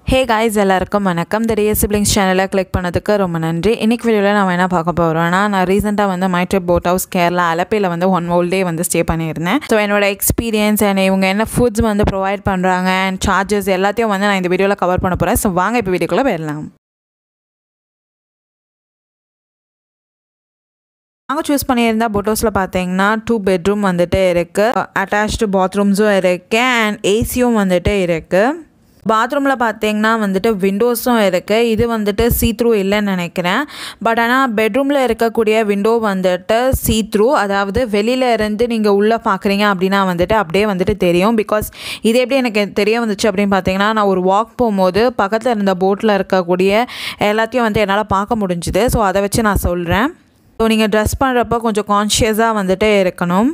ஹே guys எல்லாருக்கும் வணக்கம் the real siblings சேனலை கிளிக் பண்ணதுக்கு ரொம்ப நன்றி இன்னைக்கு வீடியோவில் நான் என்ன பார்க்க போகிறோன்னா நான் ரீசெண்டாக வந்து my trip boat house Kerala அலப்பையில் வந்து ஒன் ஹோல் டே வந்து ஸ்டே பண்ணியிருந்தேன் ஸோ என்னோட எக்ஸ்பீரியன்ஸ் அண்ட் இவங்க என்ன ஃபுட்ஸ் வந்து ப்ரொவைட் பண்ணுறாங்க அண்ட் சார்ஜஸ் எல்லாத்தையும் வந்து நான் இந்த வீடியோவில் கவர் பண்ண போகிறேன் ஸோ வாங்க இப்போ வீடியோக்குள்ளே போயிடலாம் நாங்கள் சூஸ் பண்ணியிருந்தா போட்டோஸில் பார்த்தீங்கன்னா டூ பெட்ரூம் வந்துட்டு இருக்குது அட்டாச்டு பாத்ரூம்ஸும் இருக்குது அண்ட் ஏசியும் வந்துட்டு இருக்குது பாத்ரூமில் பார்த்தீங்கன்னா வந்துட்டு விண்டோஸும் இருக்குது இது வந்துட்டு சீ த்ரூ இல்லைன்னு நினைக்கிறேன் பட் ஆனால் பெட்ரூமில் இருக்கக்கூடிய விண்டோ வந்துட்டு சீ த்ரூ அதாவது வெளியில் இருந்து நீங்கள் உள்ளே பார்க்குறீங்க அப்படின்னா வந்துட்டு அப்படியே வந்துட்டு தெரியும் பிகாஸ் இது எப்படி எனக்கு தெரிய வந்துச்சு அப்படின்னு பார்த்தீங்கன்னா நான் ஒரு வாக் போகும்போது பக்கத்தில் இருந்த போட்டில் இருக்கக்கூடிய எல்லாத்தையும் வந்து என்னால் பார்க்க முடிஞ்சுது ஸோ அதை வச்சு நான் சொல்கிறேன் ஸோ நீங்கள் ட்ரெஸ் பண்ணுறப்ப கொஞ்சம் கான்ஷியஸாக வந்துட்டு இருக்கணும்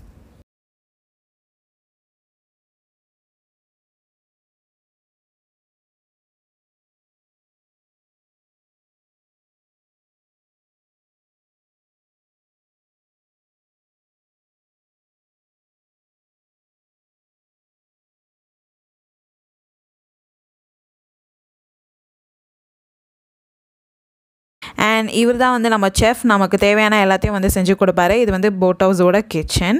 அண்ட் இவர் தான் வந்து நம்ம செஃப் நமக்கு தேவையான எல்லாத்தையும் வந்து செஞ்சு கொடுப்பாரு இது வந்து போட் ஹவுஸோட கிச்சன்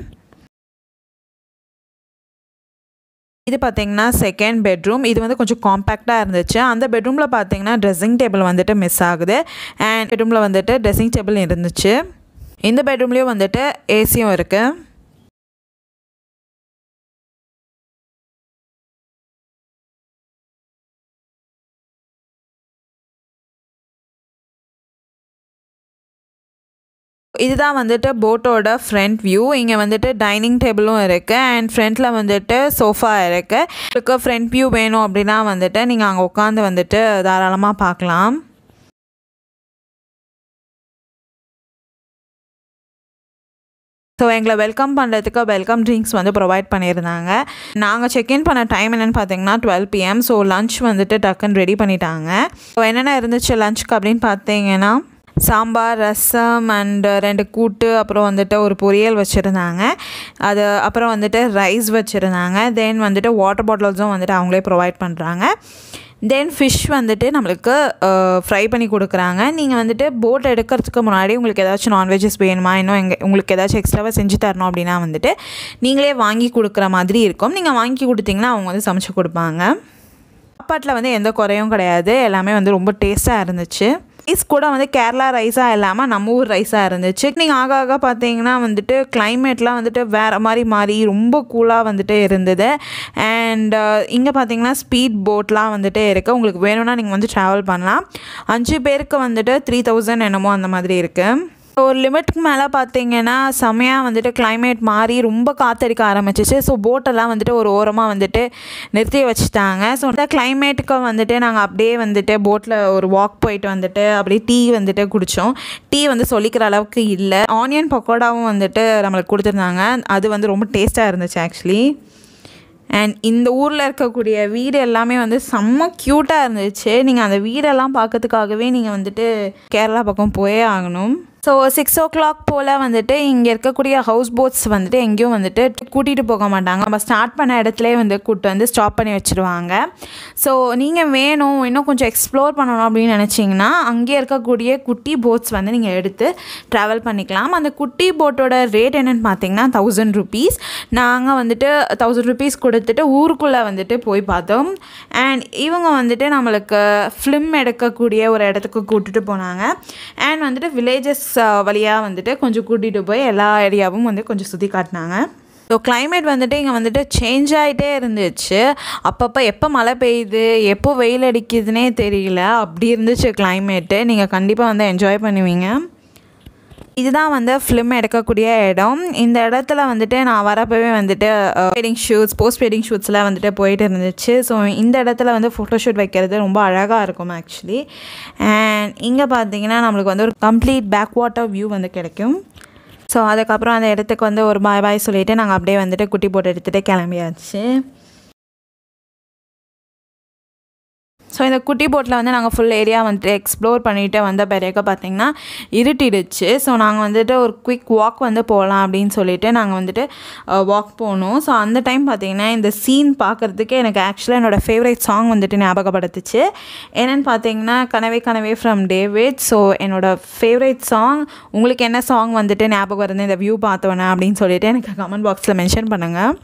இது பார்த்தீங்கன்னா செகண்ட் பெட்ரூம் இது வந்து கொஞ்சம் காம்பேக்டாக இருந்துச்சு அந்த பெட்ரூமில் பார்த்தீங்கன்னா ட்ரெஸ்ஸிங் டேபிள் வந்துட்டு மிஸ் ஆகுது அண்ட் பெட்ரூமில் வந்துட்டு ட்ரெஸ்ஸிங் டேபிள் இருந்துச்சு இந்த பெட்ரூம்லேயும் வந்துட்டு ஏசியும் இருக்குது இதுதான் வந்துட்டு போட்டோட ஃப்ரண்ட் வியூ இங்கே வந்துட்டு டைனிங் டேபிளும் இருக்குது அண்ட் ஃப்ரண்ட்டில் வந்துட்டு சோஃபா இருக்குது உங்களுக்கு ஃப்ரண்ட் வியூ வேணும் அப்படின்னா வந்துட்டு நீங்கள் அங்கே உட்காந்து வந்துட்டு தாராளமாக பார்க்கலாம் ஸோ எங்களை வெல்கம் பண்ணுறதுக்கு வெல்கம் ட்ரிங்க்ஸ் வந்து ப்ரொவைட் பண்ணியிருந்தாங்க நாங்கள் செக்இன் பண்ண டைம் என்னென்னு பார்த்தீங்கன்னா டுவெல் பிஎம் ஸோ லன்ச் வந்துட்டு டக்குன்னு ரெடி பண்ணிட்டாங்க ஸோ என்னென்ன இருந்துச்சு லஞ்சுக்கு அப்படின்னு பார்த்தீங்கன்னா சாம்பார் ரசம் அண்டு ரெண்டு கூட்டு அப்புறம் வந்துட்டு ஒரு பொரியல் வச்சுருந்தாங்க அது அப்புறம் வந்துட்டு ரைஸ் வச்சுருந்தாங்க தென் வந்துட்டு வாட்டர் பாட்டில்ஸும் வந்துட்டு அவங்களே ப்ரொவைட் பண்ணுறாங்க தென் ஃபிஷ் வந்துட்டு நம்மளுக்கு ஃப்ரை பண்ணி கொடுக்குறாங்க நீங்கள் வந்துட்டு போட் எடுக்கிறதுக்கு முன்னாடி உங்களுக்கு ஏதாச்சும் நான்வெஜ்ஜஸ் வேணுமா இன்னும் எங்கே உங்களுக்கு ஏதாச்சும் எக்ஸ்ட்ராவாக செஞ்சு தரணும் அப்படின்னா வந்துட்டு நீங்களே வாங்கி கொடுக்குற மாதிரி இருக்கும் நீங்கள் வாங்கி கொடுத்தீங்கன்னா அவங்க வந்து சமைச்சு கொடுப்பாங்க சாப்பாட்டில் வந்து எந்த குறையும் கிடையாது எல்லாமே வந்து ரொம்ப டேஸ்ட்டாக இருந்துச்சு ரைஸ் கூட வந்து கேரளா ரைஸாக இல்லாமல் நம்ம ஊர் ரைஸாக இருந்துச்சு நீங்கள் ஆக ஆக பார்த்தீங்கன்னா வந்துட்டு கிளைமேட்லாம் வந்துட்டு வேறு மாதிரி மாறி ரொம்ப கூலாக வந்துட்டு இருந்தது அண்ட் இங்கே பார்த்தீங்கன்னா ஸ்பீட் போட்லாம் வந்துட்டு இருக்குது உங்களுக்கு வேணும்னா நீங்கள் வந்து ட்ராவல் பண்ணலாம் அஞ்சு பேருக்கு வந்துட்டு த்ரீ தௌசண்ட் என்னமோ அந்த மாதிரி இருக்குது ஒரு லிமிட்டுக்கு மேலே பார்த்தீங்கன்னா செமையாக வந்துட்டு கிளைமேட் மாறி ரொம்ப காற்றடிக்க ஆரம்பிச்சிச்சு ஸோ போட்டெல்லாம் வந்துட்டு ஒரு ஓரமாக வந்துட்டு நிறுத்தி வச்சுட்டாங்க ஸோ இந்த கிளைமேட்டுக்கு வந்துட்டு நாங்கள் அப்படியே வந்துட்டு போட்டில் ஒரு வாக் போயிட்டு வந்துட்டு அப்படியே டீ வந்துட்டு குடித்தோம் டீ வந்து சொல்லிக்கிற அளவுக்கு இல்லை ஆனியன் பக்கோடாவும் வந்துட்டு நம்மளுக்கு கொடுத்துருந்தாங்க அது வந்து ரொம்ப டேஸ்ட்டாக இருந்துச்சு ஆக்சுவலி அண்ட் இந்த ஊரில் இருக்கக்கூடிய வீடு எல்லாமே வந்து செம்ம க்யூட்டாக இருந்துச்சு நீங்கள் அந்த வீடெல்லாம் பார்க்கறதுக்காகவே நீங்கள் வந்துட்டு கேரளா பக்கம் போயே ஆகணும் ஸோ சிக்ஸ் ஓ கிளாக் போல் வந்துட்டு இங்கே இருக்கக்கூடிய ஹவுஸ் போட்ஸ் வந்துட்டு எங்கேயும் வந்துட்டு கூட்டிகிட்டு போக மாட்டாங்க நம்ம ஸ்டார்ட் பண்ண இடத்துல வந்து கூப்பிட்டு வந்து ஸ்டாப் பண்ணி வச்சுருவாங்க ஸோ நீங்கள் வேணும் இன்னும் கொஞ்சம் எக்ஸ்ப்ளோர் பண்ணணும் அப்படின்னு நினச்சிங்கன்னா அங்கே இருக்கக்கூடிய குட்டி போட்ஸ் வந்து நீங்கள் எடுத்து ட்ராவல் பண்ணிக்கலாம் அந்த குட்டி போட்டோட ரேட் என்னென்னு பார்த்தீங்கன்னா தௌசண்ட் ருபீஸ் நாங்கள் வந்துட்டு தௌசண்ட் ருபீஸ் கொடுத்துட்டு ஊருக்குள்ளே வந்துட்டு போய் பார்த்தோம் அண்ட் இவங்க வந்துட்டு நம்மளுக்கு ஃபிலிம் எடுக்கக்கூடிய ஒரு இடத்துக்கு கூட்டிகிட்டு போனாங்க அண்ட் வந்துட்டு வில்லேஜஸ் வழியாக வந்துட்டு கொஞ்சம் கூட்டிகிட்டு போய் எல்லா ஏரியாவும் வந்து கொஞ்சம் சுற்றி காட்டினாங்க ஸோ கிளைமேட் வந்துட்டு இங்கே வந்துட்டு சேஞ்ச் ஆகிட்டே இருந்துச்சு அப்பப்போ எப்போ மழை பெய்யுது எப்போ வெயில் அடிக்குதுன்னே தெரியல அப்படி இருந்துச்சு கிளைமேட்டு நீங்கள் கண்டிப்பாக வந்து என்ஜாய் பண்ணுவீங்க இதுதான் வந்து ஃபிலிம் எடுக்கக்கூடிய இடம் இந்த இடத்துல வந்துட்டு நான் வரப்போவே வந்துட்டு வெட்டிங் ஷூட்ஸ் போஸ்ட் வெட்டிங் ஷூட்ஸ்லாம் வந்துட்டு போயிட்டு இருந்துச்சு ஸோ இந்த இடத்துல வந்து ஃபோட்டோஷூட் வைக்கிறது ரொம்ப அழகாக இருக்கும் ஆக்சுவலி அண்ட் இங்கே பார்த்தீங்கன்னா நம்மளுக்கு வந்து ஒரு கம்ப்ளீட் பேக் வாட்டர் வியூ வந்து கிடைக்கும் ஸோ அதுக்கப்புறம் அந்த இடத்துக்கு வந்து ஒரு பாய் பாய் சொல்லிவிட்டு நாங்கள் அப்படியே வந்துட்டு குட்டி போட்டு எடுத்துகிட்டு கிளம்பியாச்சு ஸோ இந்த குட்டி போட்டில் வந்து நாங்கள் ஃபுல் ஏரியா வந்துட்டு எக்ஸ்ப்ளோர் பண்ணிட்டு வந்த பிறகு பார்த்திங்கன்னா இருட்டிடுச்சு ஸோ நாங்கள் வந்துட்டு ஒரு குயிக் வாக் வந்து போகலாம் அப்படின்னு சொல்லிட்டு நாங்கள் வந்துட்டு வாக் போனோம் ஸோ அந்த டைம் பார்த்திங்கன்னா இந்த சீன் பார்க்குறதுக்கு எனக்கு ஆக்சுவலாக என்னோடய ஃபேவரட் சாங் வந்துட்டு ஞாபகப்படுத்துச்சு என்னென்னு பார்த்தீங்கன்னா கனவே கனவே ஃப்ரம் டேவிட் ஸோ என்னோடய ஃபேவரட் சாங் உங்களுக்கு என்ன சாங் வந்துட்டு ஞாபகம் வருது இந்த வியூ பார்த்தோன்னே அப்படின்னு சொல்லிட்டு எனக்கு கமெண்ட் பாக்ஸில் மென்ஷன் பண்ணுங்கள்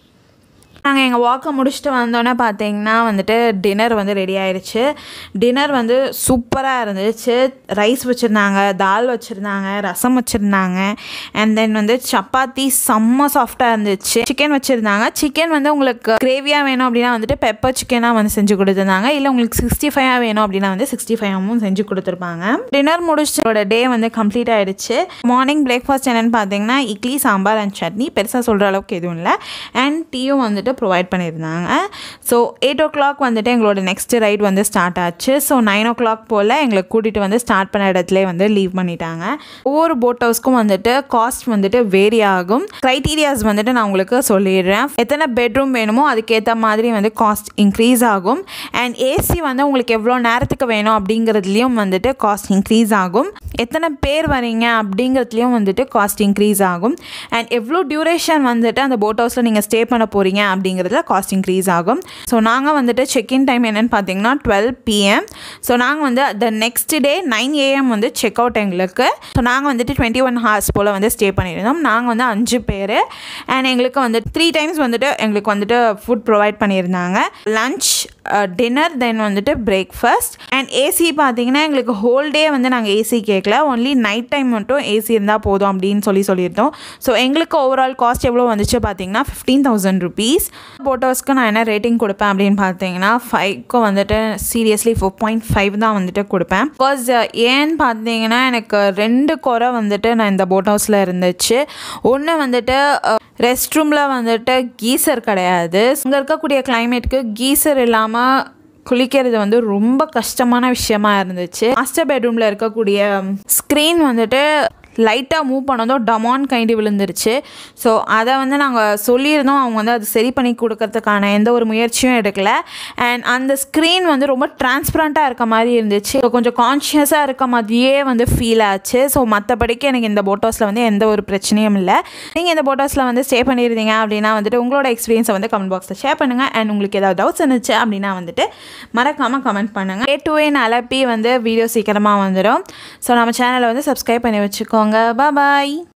நாங்கள் எங்கள் வாக்கை முடிச்சுட்டு வந்தோன்னே பார்த்தீங்கன்னா வந்துட்டு டின்னர் வந்து ரெடி ஆயிடுச்சு டின்னர் வந்து சூப்பராக இருந்துச்சு ரைஸ் வச்சுருந்தாங்க தால் வச்சுருந்தாங்க ரசம் வச்சுருந்தாங்க அண்ட் தென் வந்து சப்பாத்தி செம்ம சாஃப்டாக இருந்துச்சு சிக்கன் வச்சுருந்தாங்க சிக்கன் வந்து உங்களுக்கு கிரேவியாக வேணும் அப்படின்னா வந்துட்டு பெப்பர் சிக்கனாக வந்து செஞ்சு கொடுத்துருந்தாங்க இல்லை உங்களுக்கு சிக்ஸ்டி ஃபைவாக வேணும் அப்படின்னா வந்து சிக்ஸ்டி ஃபைவாகவும் செஞ்சு கொடுத்துருப்பாங்க டின்னர் முடிச்சோட டே வந்து கம்ப்ளீட் ஆயிடுச்சு மார்னிங் பிரேக்ஃபாஸ்ட் என்னென்னு பார்த்தீங்கன்னா இட்லி சாம்பார் அண்ட் சட்னி பெருசாக சொல்கிற அளவுக்கு எதுவும் இல்லை அண்ட் டீயும் வந்துட்டு ப்ரொவைட் பண்ணியிருந்தாங்க ஸோ எயிட் ஓ கிளாக் வந்துட்டு எங்களோட நெக்ஸ்ட் ரைட் வந்து ஸ்டார்ட் ஆச்சு ஸோ நைன் ஓ கிளாக் போல் எங்களை கூட்டிகிட்டு வந்து ஸ்டார்ட் பண்ண இடத்துல வந்து லீவ் பண்ணிட்டாங்க ஒவ்வொரு போட் ஹவுஸ்க்கும் வந்துட்டு காஸ்ட் வந்துட்டு வேரி ஆகும் க்ரைட்டீரியாஸ் வந்துட்டு நான் உங்களுக்கு சொல்லிடுறேன் எத்தனை பெட்ரூம் வேணுமோ அதுக்கேற்ற மாதிரி வந்து காஸ்ட் இன்க்ரீஸ் ஆகும் அண்ட் ஏசி வந்து உங்களுக்கு எவ்வளோ நேரத்துக்கு வேணும் அப்படிங்கிறதுலையும் வந்துட்டு காஸ்ட் இன்க்ரீஸ் ஆகும் எத்தனை பேர் வரீங்க அப்படிங்கிறதுலையும் வந்துட்டு காஸ்ட் இன்க்ரீஸ் ஆகும் அண்ட் எவ்வளோ டியூரேஷன் வந்துட்டு அந்த போட் ஹவுஸில் நீங்கள் ஸ்டே பண்ண போகிறீங்க அப்படிங்கிறதுல காஸ்ட் இன்க்ரீஸ் ஆகும் ஸோ நாங்கள் வந்துட்டு செக்இன் டைம் என்னென்னு பார்த்தீங்கன்னா டுவெல் பிஎம் ஸோ நாங்கள் வந்து the next day nine AM வந்து செக் அவுட் எங்களுக்கு ஸோ நாங்கள் வந்துட்டு டுவெண்ட்டி ஒன் ஹவர்ஸ் போல் வந்து ஸ்டே பண்ணியிருந்தோம் நாங்கள் வந்து அஞ்சு பேர் அண்ட் எங்களுக்கு வந்து த்ரீ டைம்ஸ் வந்துட்டு எங்களுக்கு வந்துட்டு ஃபுட் ப்ரொவைட் பண்ணியிருந்தாங்க லன்ச் டின்னர் தென் வந்துட்டு பிரேக்ஃபாஸ்ட் அண்ட் ஏசி பார்த்தீங்கன்னா எங்களுக்கு ஹோல் டே வந்து நாங்கள் ஏசி கேட்கல ஒன்லி நைட் டைம் மட்டும் ஏசி இருந்தால் போதும் அப்படின்னு சொல்லி சொல்லியிருந்தோம் ஸோ எங்களுக்கு ஓவரால் காஸ்ட் எவ்வளோ வந்துச்சு பார்த்தீங்கன்னா ஃபிஃப்டீன் தௌசண்ட் ருபீஸ் போட்டோஸ்க்கு நான் என்ன ரேட்டிங் கொடுப்பேன் அப்படின்னு பார்த்தீங்கன்னா ஃபைவ்க்கு வந்துட்டு சீரியஸ்லி ஃபோர் பாயிண்ட் ஃபைவ் தான் வந்துட்டு கொடுப்பேன் பிகாஸ் ஏன்னு பார்த்தீங்கன்னா எனக்கு ரெண்டு குறை வந்துட்டு நான் இந்த போட் ஹவுஸில் இருந்துச்சு ஒன்று வந்துட்டு ரெஸ்ட் ரூமில் வந்துட்டு கீசர் கிடையாது இங்கே இருக்கக்கூடிய கிளைமேட்க்கு கீசர் இல்லாமல் குளிக்கிறது வந்து ரொம்ப கஷ்டமான விஷயமா இருந்துச்சு மாஸ்டர் பெட்ரூமில் இருக்கக்கூடிய ஸ்க்ரீன் வந்துட்டு லைட்டாக மூவ் பண்ணதும் டமான் கைண்டி விழுந்துருச்சு ஸோ அதை வந்து நாங்கள் சொல்லியிருந்தோம் அவங்க வந்து அது சரி பண்ணி கொடுக்கறதுக்கான எந்த ஒரு முயற்சியும் எடுக்கலை அண்ட் அந்த ஸ்க்ரீன் வந்து ரொம்ப டிரான்ஸ்பரண்ட்டாக இருக்க மாதிரி இருந்துச்சு ஸோ கொஞ்சம் கான்ஷியஸாக இருக்க மாதிரியே வந்து ஃபீல் ஆச்சு ஸோ மற்றபடிக்கு எனக்கு இந்த போட்டோஸில் வந்து எந்த ஒரு பிரச்சனையும் இல்லை நீங்கள் இந்த போட்டோஸில் வந்து ஸ்டே பண்ணியிருந்தீங்க அப்படின்னா வந்துட்டு உங்களோட எக்ஸ்பீரியன்ஸை வந்து கமெண்ட் பாக்ஸில் ஷேர் பண்ணுங்கள் அண்ட் உங்களுக்கு ஏதாவது டவுட்ஸ் இருந்துச்சு அப்படின்னா வந்துட்டு மறக்காமல் கமெண்ட் பண்ணுங்கள் ஏ டு என் அலப்பி வந்து வீடியோ சீக்கிரமாக வந்துடும் ஸோ நம்ம சேனலை வந்து சப்ஸ்கிரைப் பண்ணி வச்சுக்கோங்க பாய்